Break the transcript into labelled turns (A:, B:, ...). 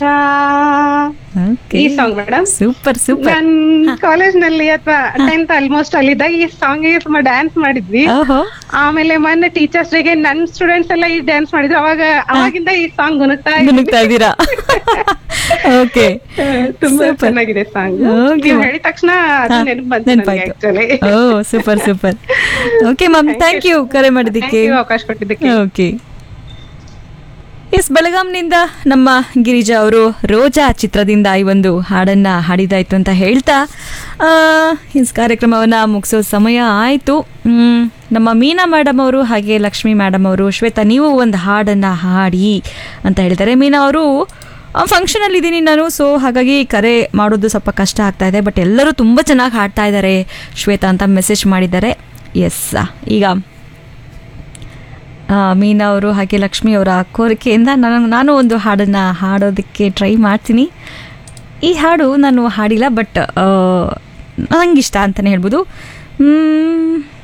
A: ಈ song madam
B: super super
A: ನಾನ್ college ನಲ್ಲಿ ಅಥವಾ ಟೆಂತ್ ಆಲ್ಮೋಸ್ಟ್ ಅಲ್ಲಿದ್ದಾಗ ಈ ಸಾಂಗ್ ತುಂಬಾ ಡ್ಯಾನ್ಸ್ ಮಾಡಿದ್ವಿ
B: ಓಹೋ
A: ಆಮೇಲೆ ಮೊನ್ನೆ ಟೀಚರ್ಸ್ ಡೇಗೆ ನನ್ ಸ್ಟೂಡೆಂಟ್ಸ್ ಎಲ್ಲ ಈ ಡ್ಯಾನ್ಸ್ ಮಾಡಿದ್ರು ಅವಾಗ ಅವಾಗಿಂದ ಈ ಸಾಂಗ್ ಗುಣಗ್ತಾ ಇದೆ.
B: ಗುನುಗ್ತಾ ಇದ್ದೀರಾ ಓಕೆ
A: ತುಂಬಾ
B: Super.
A: ಚೆನ್ನಾಗಿದೆ ಸಾಂಗ್
B: Okay,
A: ನೀವು
B: ma'am.
A: ಹೇಳಿದ ತಕ್ಷಣ ಅದು ನೆನಪು ಬಂತು ನನಗೆ
B: ನೆನಪಾಯ್ತು
A: actually
B: oh super super okay ma'am thank you ಕರೆ ಮಾಡಿದ್ದಕ್ಕೆ
A: ಅವಕಾಶ ಕೊಟ್ಟಿದ್ದಕ್ಕೆ
B: ಓಕೆ ಎಸ್ ಬೆಳಗಾಂನಿಂದ ನಮ್ಮ ಗಿರಿಜಾ ಅವರು ರೋಜಾ ಚಿತ್ರದಿಂದ ಈ ಒಂದು ಹಾಡನ್ನ ಹಾಡಿದಾಯ್ತು ಅಂತ ಹೇಳ್ತಾ ಆ, ಇಸ್ ಕಾರ್ಯಕ್ರಮವನ್ನ ಮುಗಿಸೋ ಸಮಯ ಆಯಿತು ನಮ್ಮ ಮೀನಾ ಮೇಡಮ್ ಅವರು ಹಾಗೆ ಲಕ್ಷ್ಮಿ ಮೇಡಮ್ ಅವರು ಶ್ವೇತಾ ನೀವು ಒಂದು ಹಾಡನ್ನ ಹಾಡಿ ಅಂತ ಹೇಳ್ತಾರೆ ಮೀನಾ ಅವರು ಫಂಕ್ಷನಲ್ಲಿ ಇದ್ದೀನಿ ನಾನು ಸೊ ಹಾಗಾಗಿ ಕರೆ ಮಾಡೋದು ಸ್ವಲ್ಪ ಕಷ್ಟ ಆಗ್ತಾ ಇದೆ ಬಟ್ ಎಲ್ಲರೂ ತುಂಬ ಚೆನ್ನಾಗಿ ಹಾಡ್ತಾ ಇದ್ದಾರೆ ಶ್ವೇತಾ ಅಂತ ಮೆಸೇಜ್ ಮಾಡಿದ್ದಾರೆ ಎಸ್ ಈಗ ಆ, ಮೀನಾ ಅವರು ಹಾಗೆ ಲಕ್ಷ್ಮಿ ಅವರ ಕೋರಿಕೆಯಿಂದ ನಾನು ನಾನು ಒಂದು ಹಾಡನ್ನು ಹಾಡೋದಕ್ಕೆ ಟ್ರೈ ಮಾಡ್ತೀನಿ ಈ ಹಾಡು ನಾನು ಹಾಡಿಲ್ಲ ಬಟ್ ನನಗಿಷ್ಟ ಅಂತಲೇ ಹೇಳ್ಬೋದು ಮ್,